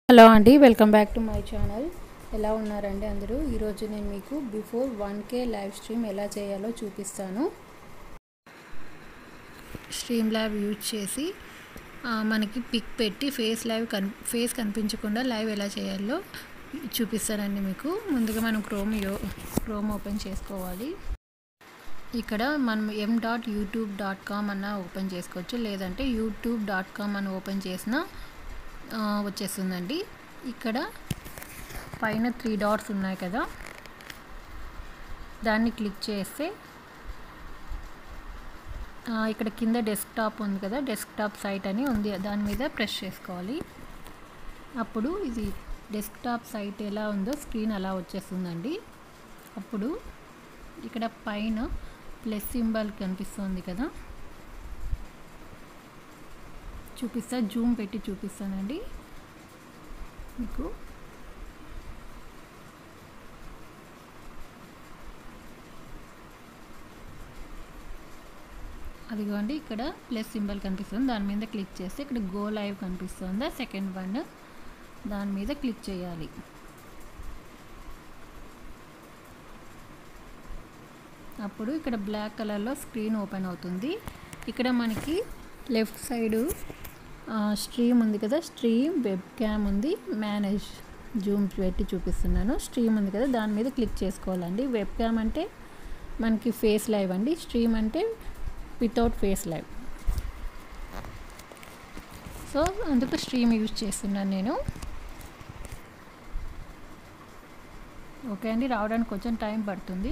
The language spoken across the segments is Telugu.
హలో అండి welcome back to my channel ఎలా ఉన్నారండి అందరూ ఈరోజు నేను మీకు before one K live stream ఎలా చేయాలో చూపిస్తాను స్ట్రీమ్ ల్యాబ్ యూజ్ చేసి ఆ, మనకి పిక్ పెట్టి ఫేస్ లైవ్ కన్ ఫేస్ కనిపించకుండా లైవ్ ఎలా చేయాలో చూపిస్తానండి మీకు ముందుగా మనం క్రోమ్ యో క్రోమ్ ఓపెన్ చేసుకోవాలి ఇక్కడ మనం M dot YouTube dot com అన్న ఓపెన్ చేసుకోవచ్చు లేదంటే యూట్యూబ్ డాట్ కామ్ అని ఓపెన్ చేసినా ఆ, వచ్చేస్తుందండి ఇక్కడ పైన త్రీ డాట్స్ ఉన్నాయి కదా దాన్ని క్లిక్ చేస్తే ఆ, ఇక్కడ కింద డెస్క్టాప్ ఉంది కదా డెస్క్టాప్ సైట్ అని ఉంది దాని మీద ప్రెస్ చేసుకోవాలి అప్పుడు ఇది డెస్క్టాప్ సైట్ ఎలా ఉందో స్క్రీన్ అలా వచ్చేస్తుందండి అప్పుడు ఇక్కడ పైన ప్లస్ సింబల్ కనిపిస్తుంది కదా చూపిస్తా జూమ్ పెట్టి చూపిస్తానండి మీకు అదిగోండి ఇక్కడ ప్లస్ సింబల్ కనిపిస్తుంది దాని మీద క్లిక్ చేస్తే ఇక్కడ గో లైవ్ కనిపిస్తుందా సెకండ్ వన్ దాని మీద క్లిక్ చేయాలి అప్పుడు ఇక్కడ బ్లాక్ కలర్లో స్క్రీన్ ఓపెన్ అవుతుంది ఇక్కడ మనకి లెఫ్ట్ సైడు స్ట్రీమ్ ఉంది కదా స్ట్రీమ్ వెబ్ క్యామ్ ఉంది మేనేజ్ జూమ్ పెట్టి చూపిస్తున్నాను స్ట్రీమ్ ఉంది కదా దాని మీద క్లిక్ చేసుకోవాలండి వెబ్ క్యామ్ అంటే మనకి ఫేస్ లైవ్ అండి స్ట్రీమ్ అంటే వితౌట్ ఫేస్ లైవ్ సో అందుకు స్ట్రీమ్ యూజ్ చేస్తున్నాను నేను ఓకే అండి రావడానికి కొంచెం టైం పడుతుంది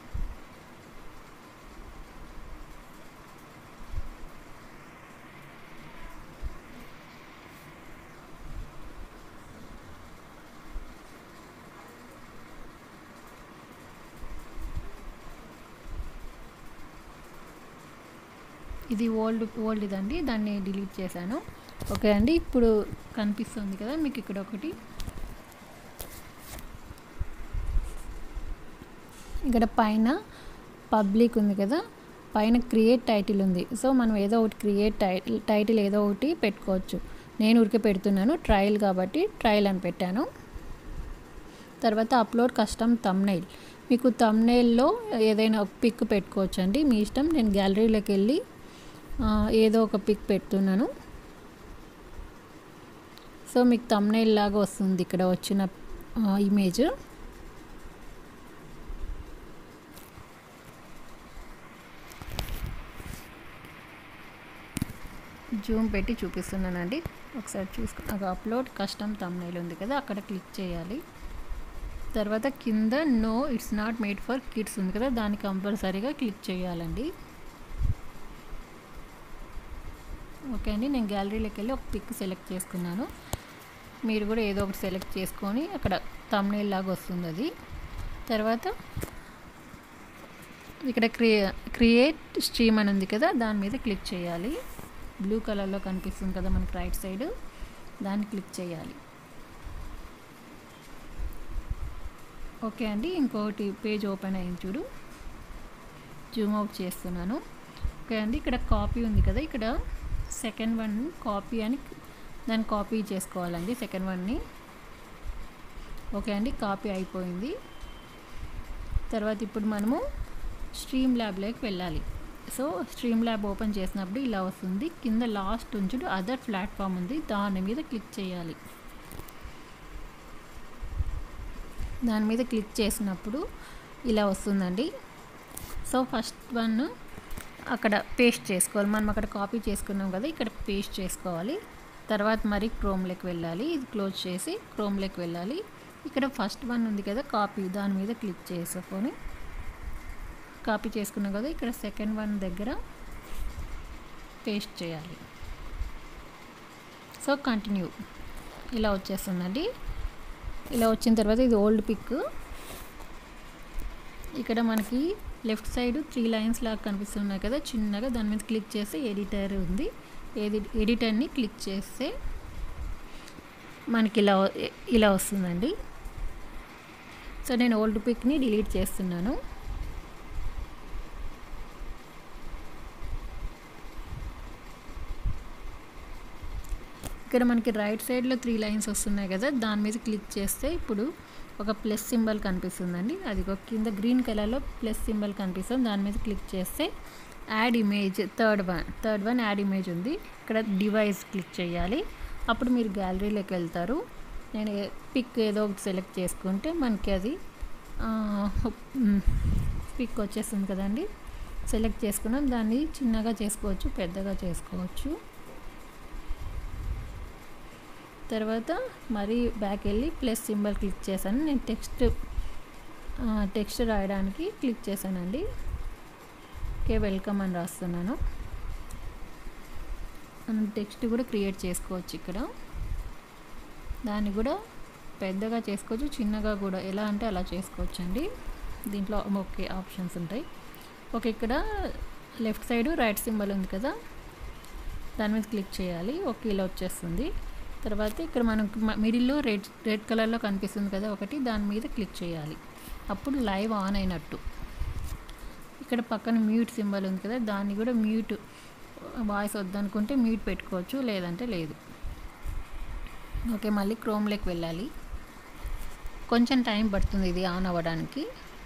ఇది ఓల్డ్ ఓల్డ్ ఇదండి దాన్ని డిలీట్ చేశాను ఓకే అండి ఇప్పుడు కనిపిస్తుంది కదా మీకు ఇక్కడ ఒకటి ఇక్కడ పైన పబ్లిక్ ఉంది కదా పైన క్రియేట్ టైటిల్ ఉంది సో మనం ఏదో ఒకటి క్రియేట్ టైటిల్ టైటిల్ ఏదో ఒకటి పెట్టుకోవచ్చు నేను ఊరికే పెడుతున్నాను ట్రయల్ కాబట్టి ట్రయల్ అని పెట్టాను తర్వాత అప్లోడ్ కస్టమ్ తమ్నైల్ మీకు తమ్నైల్లో ఏదైనా ఒక పిక్ పెట్టుకోవచ్చు అండి మీ ఇష్టం నేను గ్యాలరీలోకి వెళ్ళి ఆ, ఏదో ఒక పిక్ పెడుతున్నాను సో మీకు తమ్నైల్ లాగా వస్తుంది ఇక్కడ వచ్చిన ఇమేజ్ జూమ్ పెట్టి చూపిస్తున్నానండి ఒకసారి చూసుకో ఒక అప్లోడ్ కస్టమ్ తమ్నైల్ ఉంది కదా అక్కడ క్లిక్ చేయాలి తర్వాత కింద no it's not made for kids ఉంది కదా దాన్ని కంపల్సరీగా క్లిక్ చేయాలండి ఓకే అండి నేను గ్యాలరీలోకి వెళ్ళి ఒక పిక్ సెలెక్ట్ చేసుకున్నాను మీరు కూడా ఏదో ఒకటి సెలెక్ట్ చేసుకొని అక్కడ తమ్నేల్ లాగా వస్తుంది అది తర్వాత ఇక్కడ క్రియే క్రియేట్ స్ట్రీమ్ అని ఉంది కదా దాని మీద క్లిక్ చేయాలి బ్లూ కలర్లో కనిపిస్తుంది కదా మనకి రైట్ సైడ్ దాన్ని క్లిక్ చేయాలి ఓకే అండి ఇంకొకటి పేజ్ ఓపెన్ అయింది చూడు జూమ్ అవుట్ చేస్తున్నాను ఓకే అండి ఇక్కడ కాపీ ఉంది కదా ఇక్కడ సెకండ్ వన్ కాపీ అని దాన్ని కాపీ చేసుకోవాలండి సెకండ్ వన్ని ఓకే అండి కాపీ అయిపోయింది తర్వాత ఇప్పుడు మనము స్ట్రీమ్ ల్యాబ్లోకి వెళ్ళాలి సో స్ట్రీమ్ ల్యాబ్ ఓపెన్ చేసినప్పుడు ఇలా వస్తుంది కింద లాస్ట్ ఉంచుడు అదర్ ప్లాట్ఫామ్ ఉంది దాని మీద క్లిక్ చేయాలి దాని మీద క్లిక్ చేసినప్పుడు ఇలా వస్తుందండి సో ఫస్ట్ వన్ అక్కడ పేస్ట్ చేసుకోవాలి మనం అక్కడ కాపీ చేసుకున్నాం కదా ఇక్కడ పేస్ట్ చేసుకోవాలి తర్వాత మరి క్రోమ్లోకి వెళ్ళాలి ఇది క్లోజ్ చేసి క్రోమ్లోకి వెళ్ళాలి ఇక్కడ ఫస్ట్ వన్ ఉంది కదా కాపీ దాని మీద క్లిక్ చేసుకొని కాపీ చేసుకున్నాం కదా ఇక్కడ సెకండ్ వన్ దగ్గర పేస్ట్ చేయాలి సో కంటిన్యూ ఇలా వచ్చేస్తుందండి ఇలా వచ్చిన తర్వాత ఇది ఓల్డ్ పిక్ ఇక్కడ మనకి లెఫ్ట్ సైడ్ త్రీ లైన్స్ లాగా కనిపిస్తున్నాయి కదా చిన్నగా దాని మీద క్లిక్ చేస్తే ఎడిటర్ ఉంది ఎడి ఎడిటర్ని క్లిక్ చేస్తే మనకి ఇలా వ- ఇలా వస్తుందండి సో నేను ఓల్డ్ పిక్ని డిలీట్ చేస్తున్నాను ఇక్కడ మనకి రైట్ సైడ్లో త్రీ లైన్స్ వస్తున్నాయి కదా దాని మీద క్లిక్ చేస్తే ఇప్పుడు ఒక ప్లస్ సింబల్ కనిపిస్తుందండి అది ఒక కింద గ్రీన్ కలర్లో ప్లస్ సింబల్ కనిపిస్తుంది దాని మీద క్లిక్ చేస్తే add image third one third one add image ఉంది ఇక్కడ డివైస్ క్లిక్ చేయాలి అప్పుడు మీరు గ్యాలరీలోకి వెళ్తారు నేను పిక్ ఏదో ఒకటి సెలెక్ట్ చేసుకుంటే మనకి అది పిక్ వచ్చేస్తుంది కదండి సెలెక్ట్ చేసుకున్నాం దాన్ని చిన్నగా చేసుకోవచ్చు పెద్దగా చేసుకోవచ్చు తర్వాత మరీ బ్యాక్ వెళ్ళి ప్లస్ సింబల్ క్లిక్ చేశాను నేను టెక్స్ట్ టెక్స్ట్ రాయడానికి క్లిక్ చేశానండి ఓకే వెల్కమ్ అని రాస్తున్నాను మనం టెక్స్ట్ కూడా క్రియేట్ చేసుకోవచ్చు ఇక్కడ దాన్ని కూడా పెద్దగా చేసుకోవచ్చు చిన్నగా కూడా ఎలా అంటే అలా చేసుకోవచ్చు అండి దీంట్లో ఓకే ఆప్షన్స్ ఉంటాయి ఓకే ఇక్కడ లెఫ్ట్ సైడ్ రైట్ సింబల్ ఉంది కదా దాని మీద క్లిక్ చేయాలి ఓకే ఇలా వచ్చేస్తుంది తర్వాత ఇక్కడ మనం మిడిల్లో రెడ్ రెడ్ కలర్లో కనిపిస్తుంది కదా ఒకటి దాని మీద క్లిక్ చేయాలి అప్పుడు లైవ్ ఆన్ అయినట్టు ఇక్కడ పక్కన మ్యూట్ సింబల్ ఉంది కదా దాన్ని కూడా మ్యూట్ వాయిస్ వద్దనుకుంటే మ్యూట్ పెట్టుకోవచ్చు లేదంటే లేదు ఓకే మళ్ళీ క్రోమ్లోకి వెళ్ళాలి కొంచెం టైం పడుతుంది ఇది ఆన్ అవ్వడానికి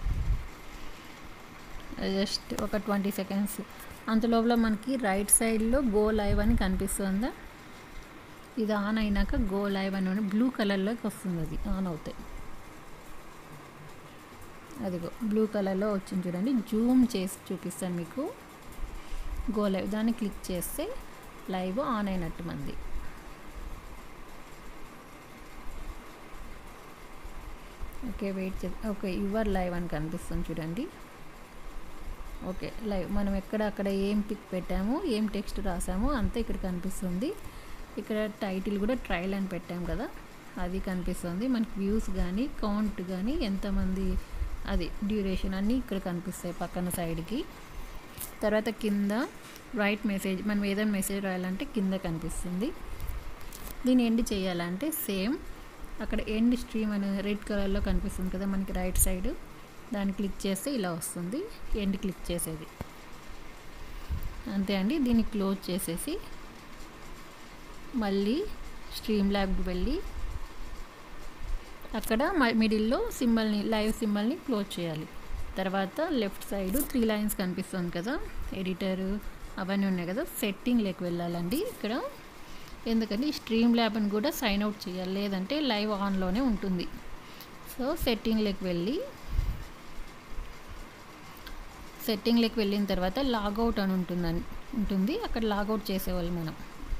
జస్ట్ ఒక ట్వంటీ సెకండ్స్ అంతలోపల మనకి రైట్ సైడ్లో గో లైవ్ అని కనిపిస్తుందా ఇది ఆన్ అయినాక గో లైవ్ అని బ్లూ కలర్లోకి వస్తుంది అది ఆన్ అవుతాయి అదిగో బ్లూ కలర్లో వచ్చింది చూడండి జూమ్ చేసి చూపిస్తాను మీకు గో లైవ్ దాన్ని క్లిక్ చేస్తే లైవ్ ఆన్ అయినట్టు మంది ఓకే వెయిట్ చే ఓకే యువర్ లైవ్ అని కనిపిస్తుంది చూడండి ఓకే లైవ్ మనం ఎక్కడ అక్కడ ఏం పిక్ పెట్టామో ఏం టెక్స్ట్ రాసామో అంతా ఇక్కడ కనిపిస్తుంది ఇక్కడ టైటిల్ కూడా ట్రయల్ అని పెట్టాం కదా అది కనిపిస్తుంది మనకి వ్యూస్ కానీ కౌంట్ కానీ ఎంతమంది అది డ్యూరేషన్ అన్నీ ఇక్కడ కనిపిస్తాయి పక్కన సైడ్కి తర్వాత కింద రైట్ మెసేజ్ మనం ఏదైనా మెసేజ్ రాయాలంటే కింద కనిపిస్తుంది దీన్ని ఎండ్ చేయాలంటే సేమ్ అక్కడ ఎండ్ స్ట్రీమ్ అని రెడ్ కలర్లో కనిపిస్తుంది కదా మనకి రైట్ సైడ్ దాన్ని క్లిక్ చేస్తే ఇలా వస్తుంది ఎండ్ క్లిక్ చేసేది అంతే అండి దీన్ని క్లోజ్ చేసేసి మళ్ళీ స్ట్రీమ్ ల్యాబ్కి వెళ్ళి అక్కడ మిడిల్లో సింబల్ని లైవ్ సింబల్ని క్లోజ్ చేయాలి తర్వాత లెఫ్ట్ సైడ్ త్రీ లైన్స్ కనిపిస్తుంది కదా ఎడిటర్ అవన్నీ ఉన్నాయి కదా సెట్టింగ్లోకి వెళ్ళాలండి ఇక్కడ ఎందుకంటే స్ట్రీమ్ ల్యాబ్ని కూడా సైన్ అవుట్ చేయాలి లేదంటే లైవ్ ఆన్లోనే ఉంటుంది సో సెట్టింగ్లోకి వెళ్ళి సెట్టింగ్లోకి వెళ్ళిన తర్వాత లాగౌట్ అని ఉంటుందని ఉంటుంది అక్కడ లాగౌట్ చేసేవాళ్ళు మనం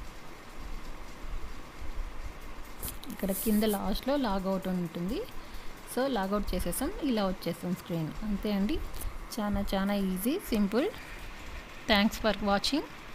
ఇక్కడ కింద లాస్ట్లో లాగౌట్ అని ఉంటుంది సో లాగౌట్ చేసేసాం ఇలా వచ్చేసాం స్క్రీన్ అంతే అండి చాలా చాలా easy simple thanks for watching